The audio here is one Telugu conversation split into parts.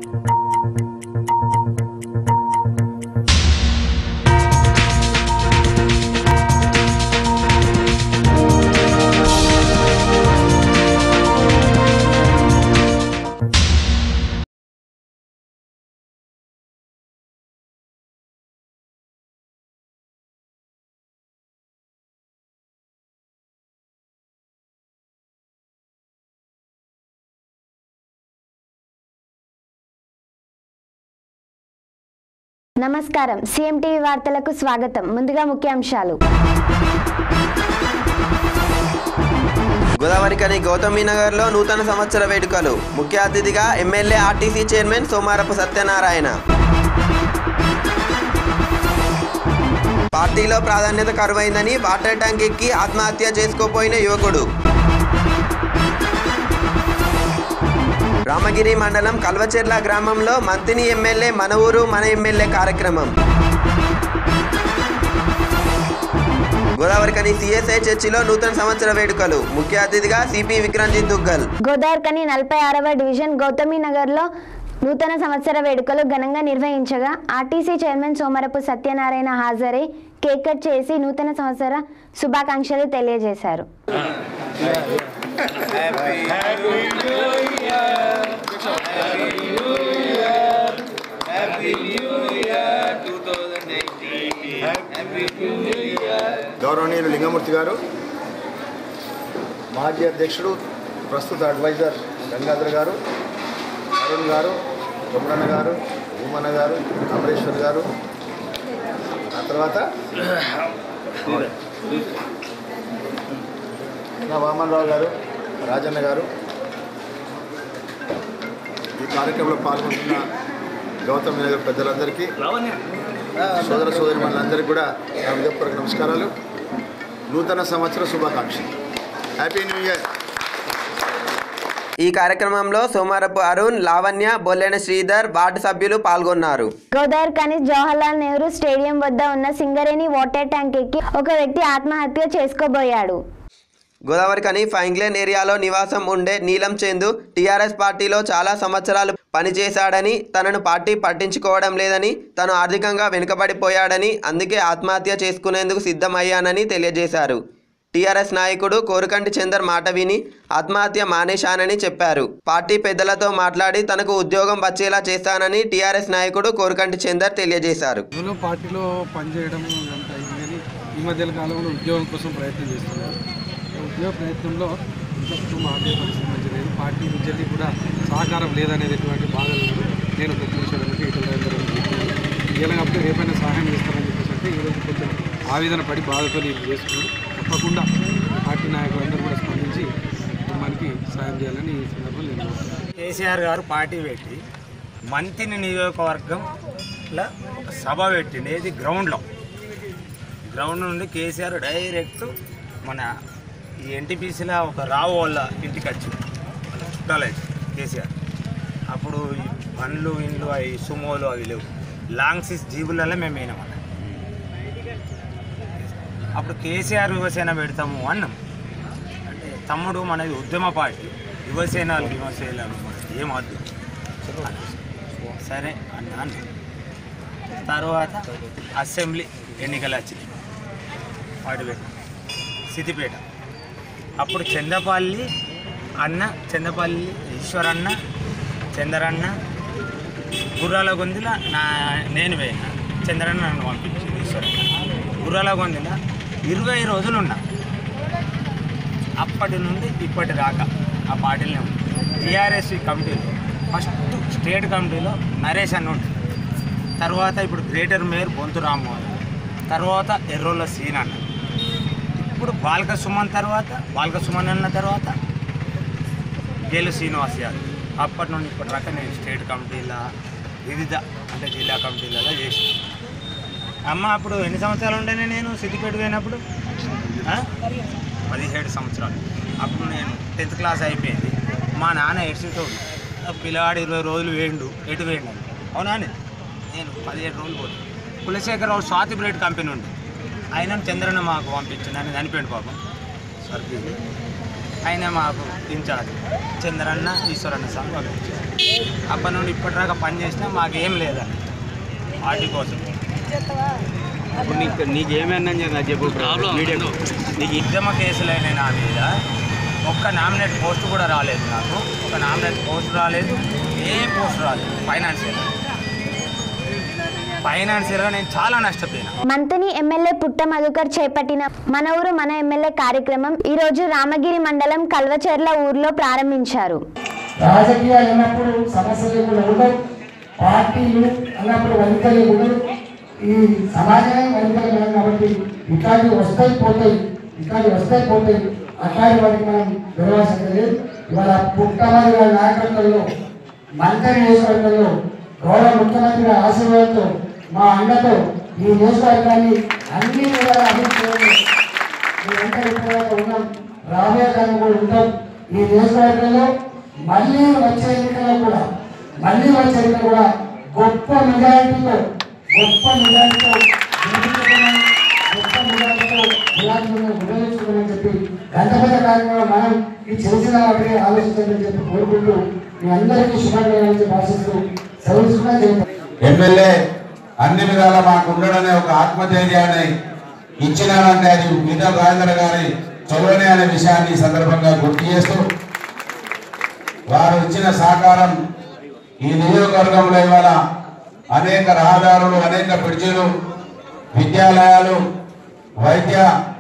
నమస్కారం సీఎం టీవీ వార్తలకు స్వాగతం ముందుగా ముఖ్యాంశాలు గోదావరికని గౌతమి నగర్లో నూతన సంవత్సర వేడుకలు ముఖ్య అతిథిగా MLA RTC chairman Somarapu Satyanarayana పార్టీలో ప్రాధాన్యత కరువైందని వాటర్ ట్యాంక్ ఎక్కి ఆత్మహత్య చేసుకోపోయిన యువకుడు రామగిరి మండలం కల్వచెర్ల గ్రామంలో మంతిని ఎమ్మెల్యే మన ఊరు మన ఎమ్మెల్యే కార్యక్రమం గోదావరికని సిఎస్ఐ చర్చిలో నూతన సంవత్సర వేడుకలు ముఖ్య అతిథిగా సిపి విక్రంజిత్ దుగ్గల్ గోదావరికని నలభై ఆరవ డివిజన్ గౌతమి నగర్లో నూతన సంవత్సర వేడుకలు ఘనంగా నిర్వహించగా ఆర్టీసీ చైర్మన్ సోమరపు సత్యనారాయణ హాజరై కేక్ కట్ చేసి నూతన సంవత్సర శుభాకాంక్షలు తెలియజేశారు గౌరవనీయులు లింగమూర్తి గారు మాజీ అధ్యక్షుడు ప్రస్తుత అడ్వైజర్ గంగాధర్ గారు అరుణ్ గారు కొమరన్న గారు భూమన్న గారు అమరేశ్వర్ గారు ఆ తర్వాత నా వామన్రావు గారు రాజన్న గారు ఈ కార్యక్రమంలో పాల్గొంటున్న గౌతమ్ నగర్ పెద్దలందరికీ సోదర సోదరి మనందరికీ కూడా నా హృదయపూర్వక నమస్కారాలు నూతన సంవత్సర శుభాకాంక్షలు హ్యాపీ న్యూ ఇయర్ ఈ కార్యక్రమంలో సోమారపు అరుణ్ లావణ్య బొల్లెన శ్రీధర్ వార్డు సభ్యులు పాల్గొన్నారు గోదావరికని జవహర్లాల్ నెహ్రూ స్టేడియం వద్ద ఉన్న సింగరేణి వాటర్ ట్యాంక్ ఎక్కి ఒక వ్యక్తి ఆత్మహత్య చేసుకోబోయాడు గోదావరికని ఫైంగ్లేన్ ఏరియాలో నివాసం ఉండే నీలం చందు టీఆర్ఎస్ పార్టీలో చాలా సంవత్సరాలు పనిచేశాడని తనను పార్టీ పట్టించుకోవడం లేదని తను ఆర్థికంగా వెనుకబడిపోయాడని అందుకే ఆత్మహత్య చేసుకునేందుకు సిద్ధమయ్యానని తెలియజేశారు టీఆర్ఎస్ నాయకుడు కోరుకంటి చందర్ మాట విని ఆత్మహత్య మానేశానని చెప్పారు పార్టీ పెద్దలతో మాట్లాడి తనకు ఉద్యోగం వచ్చేలా చేస్తానని టీఆర్ఎస్ నాయకుడు కోరుకంటి చందర్ తెలియజేశారు కేవలం పార్టీలో పనిచేయడం ఇదంతా ఇది కానీ ఈ మధ్య కాలంలో ఉద్యోగం కోసం ప్రయత్నం చేస్తున్నారు ఉద్యోగ ప్రయత్నంలో ఇంట్లో కుటుంబ ఆర్థిక పరిస్థితి మంచి లేదు పార్టీ నుంచి కూడా సహకారం లేదనేటటువంటి బాధలు నేను ఒక చూసేదానికి ఇతరులందరూ ఇలాగప్పుడు రేపైనా సహాయం చేస్తారని చెప్పేసి అంటే ఈరోజు కొంచెం ఆవేదన పడి బాధతో నేను చేస్తున్నాను తప్పకుండా పార్టీ నాయకులందరూ కూడా స్పందించి కుటుంబానికి సాయం చేయాలని ఈ సందర్భంలో నేను కోరుతున్నాను. కేసీఆర్ గారు పార్టీ పెట్టి మంతిని నియోజకవర్గంలో ఒక సభ పెట్టింది ఏది గ్రౌండ్లో గ్రౌండ్ నుండి కేసీఆర్ డైరెక్ట్ మన ఈ ఎన్టీపీసీలో ఒక రావు వాళ్ళ ఇంటికి వచ్చింది వాళ్ళ చుట్టాలు అయితే కేసీఆర్ అప్పుడు ఈ బండ్లు ఇండ్లు అవి సుమోలు అవి లేవు లాంగ్ సిస్ జీబులలో మేము వేయినామన్న అప్పుడు కేసీఆర్ యువసేన పెడతాము అన్నాం అంటే తమ్ముడు మనది ఉద్యమ పార్టీ యువసేన యువసేన ఏం వద్దు సరే అన్నాను తర్వాత అసెంబ్లీ ఎన్నికలు వచ్చినాయి వాడిపేట సిద్దిపేట అప్పుడు చంద్రపల్లి అన్న చంద్రపల్లి ఈశ్వర్ అన్న చంద్రన్న గుర్రాల గొంతుల నా నేను పోయినా చంద్రన్న నన్ను పంపించింది ఈశ్వర్ గుర్రాల గొంతుల ఇరవై రోజులు ఉన్నా అప్పటి నుండి ఇప్పటి దాకా ఆ పార్టీలనే ఉంది టీఆర్ఎస్ కమిటీలో ఫస్ట్ స్టేట్ కమిటీలో నరేష్ అన్న ఉంటుంది తర్వాత ఇప్పుడు గ్రేటర్ మేయర్ బొంతు రామ్మోహన్ తర్వాత ఎర్రోళ్ళ సీన్ అన్న ఇప్పుడు బాల్క సుమన్ తర్వాత బాల్క సుమన్ అన్న తర్వాత గేలు శ్రీనివాస్ యాదవ్ అప్పటి నుండి ఇప్పటి దాకా నేను స్టేట్ కమిటీల వివిధ అంటే జిల్లా కమిటీలలో చేసిన అమ్మ అప్పుడు ఎన్ని సంవత్సరాలు ఉండేనే నేను సిద్దిపేట పోయినప్పుడు ఆ? పదిహేడు సంవత్సరాలు అప్పుడు నేను టెన్త్ క్లాస్ అయిపోయింది మా నాన్న ఎడ్సితోడు పిల్లవాడు ఇరవై రోజులు వేయండు ఎటు వేయండు అని అవునా అండి? నేను పదిహేడు రోజులు పోయి కులశేఖరరావు స్వాతి బ్లేడ్ కంపెనీ ఉంది ఆయన చంద్రన్న మాకు పంపించింది అని చనిపోయాడు పాపం సర్ది ఆయన మాకు ఇన్ఛార్జ్ చంద్రన్న ఈశ్వరన్న సార్ వాళ్ళు ఇచ్చారు. అప్పటి నుండి ఇప్పటిదాకా పని చేసినా మాకు ఏం లేదండి వాటి కోసం ఇప్పుడు నీకు నీకు ఏమైనా చెప్పు మీడియాకు నీకు ఉద్యమ కేసులైన నా మీద ఒక్క నామినేట్ పోస్ట్ కూడా రాలేదు నాకు ఒక నామినేట్ పోస్ట్ రాలేదు ఏ పోస్ట్ రాలేదు ఫైనాన్షియల్ ఫైనాన్షియల్గా నేను చాలా నష్టపోయినా మంతని ఎమ్మెల్యే పుట్ట మధుకర్ చేపట్టిన మన ఊరు మన ఎమ్మెల్యే కార్యక్రమం ఈ రోజు రామగిరి మండలం కల్వచెర్ల ఊర్లో ప్రారంభించారు రాజకీయాలు ఉన్నప్పుడు సమస్యలు కూడా ఉండవు పార్టీలు అన్నప్పుడు వనికలు ఉండవు ఈ సమాజమే వనికలు కాదు కాబట్టి ఇట్లాంటివి వస్తాయి పోతాయి ఇట్లాంటివి వస్తాయి పోతాయి అట్లాంటి వాటికి మనం విరవాల్సింది లేదు ఇవాళ పుట్టమరి గారి నాయకత్వంలో మంత్రి నియోజకవర్గంలో గౌరవ ముఖ్యమంత్రి గారి ఆశీర్వాదంతో మా అండతో ఈ నియోజకవర్గాన్ని అన్ని విధాల అభివృద్ధి చేయడంలో మేమంతా ఇప్పటిదాకా ఉన్నాం రాబోయే కాలం కూడా ఉంటాం ఈ నియోజకవర్గంలో మళ్ళీ వచ్చే ఎన్నికల్లో కూడా మళ్ళీ వచ్చే ఎన్నికలు కూడా గొప్ప మెజారిటీతో గొప్ప మెజారిటీతో గెలిపించుకున్నాం. గొప్ప మెజారిటీతో గులాబీలను విభజించుకున్నామని చెప్పి గంట పెద్ద కార్యక్రమం మనం ఈ చేసిన వాటిని ఆలోచించాలని చెప్పి కోరుకుంటూ మీ అందరికీ శుభాకాంక్షలు చెప్పి ఆశిస్తూ సెలవుస్తున్నా చేయండి ఎమ్మెల్యే అన్ని విధాలా మాకు ఉండడనే ఒక ఆత్మధైర్యాన్ని ఇచ్చినారంటే అది మిగతా రాజేంద్ర గారి చొరవనే అనే విషయాన్ని ఈ సందర్భంగా గుర్తు చేస్తూ వారు ఇచ్చిన సహకారం ఈ నియోజకవర్గంలో ఇవాళ అనేక రహదారులు అనేక బ్రిడ్జిలు విద్యాలయాలు వైద్య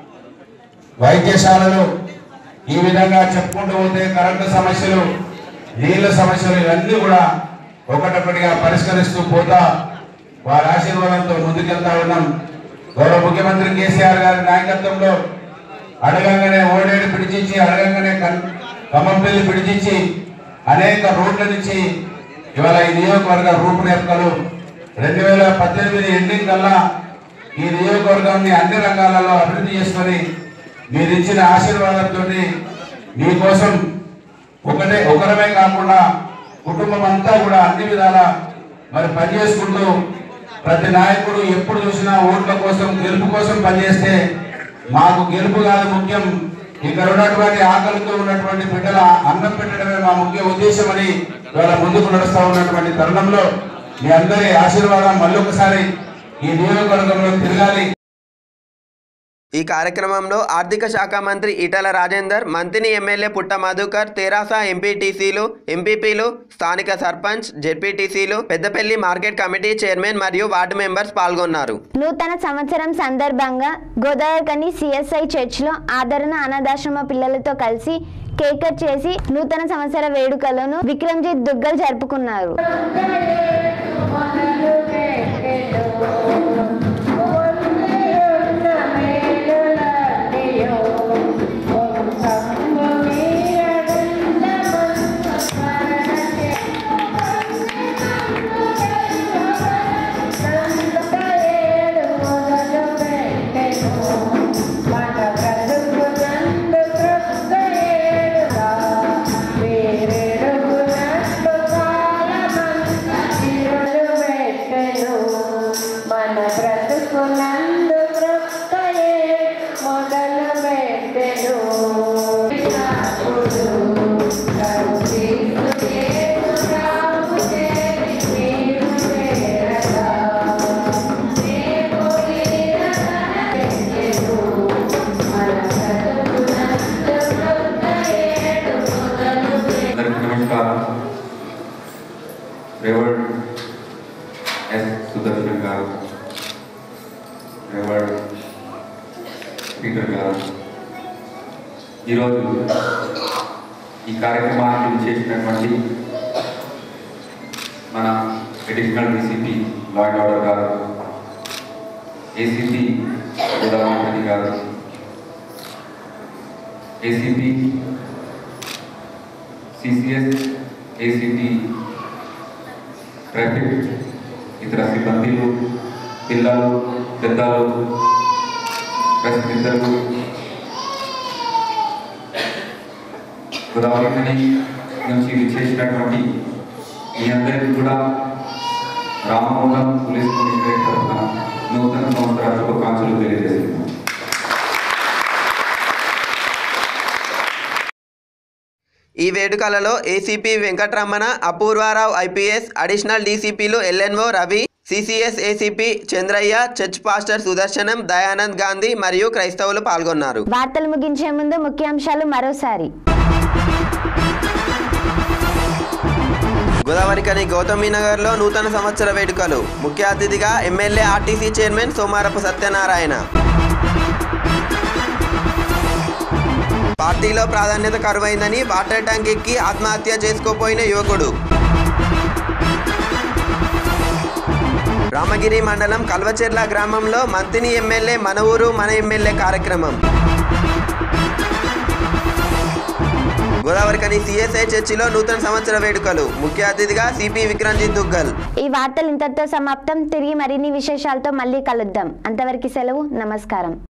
వైద్యశాలలు ఈ విధంగా చెప్పుకుంటూ పోతే కరెంటు సమస్యలు నీళ్ళ సమస్యలు ఇవన్నీ కూడా ఒకటొకటిగా పరిష్కరిస్తూ పోతా వారి ఆశీర్వాదంతో ముందుకెళ్తా ఉన్నాం గౌరవ ముఖ్యమంత్రి కేసీఆర్ గారి నాయకత్వంలో అడగంగానే ఓడేడు పిడిచిచ్చి అడగంగానే కన్- ఖమ్మంపల్లి పిడిచిచ్చి అనేక రోడ్ల నుంచి ఇవాళ ఈ నియోజకవర్గ రూపురేఖలు రెండు వేల పద్దెనిమిది ఎండింగ్ కల్లా ఈ నియోజకవర్గాన్ని అన్ని రంగాలలో అభివృద్ధి చేసుకొని మీరు ఇచ్చిన ఆశీర్వాదంతో మీకోసం ఒకటే ఒకరమే కాకుండా కుటుంబం అంతా కూడా అన్ని విధాల మరి పనిచేసుకుంటూ ప్రతి నాయకుడు ఎప్పుడు చూసినా ఓట్ల కోసం గెలుపు కోసం పనిచేస్తే మాకు గెలుపు కాదు ముఖ్యం ఇక్కడ ఉన్నటువంటి ఆకలితో ఉన్నటువంటి బిడ్డల అన్నం పెట్టడమే మా ముఖ్య ఉద్దేశం అని ఇవాళ ముందుకు నడుస్తా ఉన్నటువంటి తరుణంలో మీ అందరి ఆశీర్వాదం మళ్ళొకసారి ఈ నియోజకవర్గంలో తిరగాలి ఈ కార్యక్రమంలో ఆర్థిక శాఖ మంత్రి ఈటల రాజేందర్ మంత్రిని ఎమ్మెల్యే పుట్ట మధుకర్ తెరాస ఎంపీటీసీలు ఎంపీపీలు స్థానిక సర్పంచ్ జెడ్పీటీసీలు పెద్దపల్లి మార్కెట్ కమిటీ చైర్మన్ మరియు వార్డు మెంబర్స్ పాల్గొన్నారు నూతన సంవత్సరం సందర్భంగా గోదావరికని సిఎస్ఐ చర్చ్లో ఆదరణ అనాథాశ్రమ పిల్లలతో కలిసి కేక్ కట్ చేసి నూతన సంవత్సర వేడుకలను విక్రమ్జిత్ దుగ్గల్ జరుపుకున్నారు మన బ్రతుకునందు బ్రతుకయే మొదలు పెట్టెను అందరికీ నమస్కారం రేవర్డ్ ఎస్ సుదర్శన్ గారు రేవర్డ్ స్పీకర్ గారు ఈరోజు ఈ కార్యక్రమానికి చేసినటువంటి మన additional DCP law and order గారు ఏసీపీ గోదావరి గారు ఏసీపీ సిసిఎస్ ఏసీటీ ట్రాఫిక్ ఇతర సిబ్బందిలు పిల్లలు పెద్దలు ప్రతినిధులు గోదావరి నుంచి విచ్చేసినటువంటి మీ అందరికీ కూడా రామమోహన్ పోలీస్ కమిషనరేట్ తరఫున నూతన సంవత్సర శుభాకాంక్షలు తెలియజేస్తున్నాను ఈ వేడుకలలో ACP Venkataramana Apoorva Rao IPS additional డీసీపీలు LNO Ravi CCS ACP Chandraiah church pastor Sudarshanam Dayanand Gandhi మరియు క్రైస్తవులు పాల్గొన్నారు వార్తలు ముగించే ముందు ముఖ్యాంశాలు మరోసారి గోదావరికని గౌతమి నగర్లో నూతన సంవత్సర వేడుకలు ముఖ్య అతిథిగా MLA RTC chairman Somarapu Satyanarayana పార్టీలో ప్రాధాన్యత కరువైందని వాటర్ ట్యాంక్ ఎక్కి ఆత్మహత్య చేసుకోపోయిన యువకుడు రామగిరి మండలం కల్వచెర్ల గ్రామంలో మంతిని ఎమ్మెల్యే మన ఊరు మన ఎమ్మెల్యే కార్యక్రమం గోదావరికని సిఎస్ఐ చర్చిలో నూతన సంవత్సర వేడుకలు ముఖ్య అతిథిగా సిపి విక్రంజిత్ దుగ్గల్ ఈ వార్తలు ఇంతటితో సమాప్తం తిరిగి మరిన్ని విశేషాలతో మళ్ళీ కలుద్దాం అంతవరకు సెలవు నమస్కారం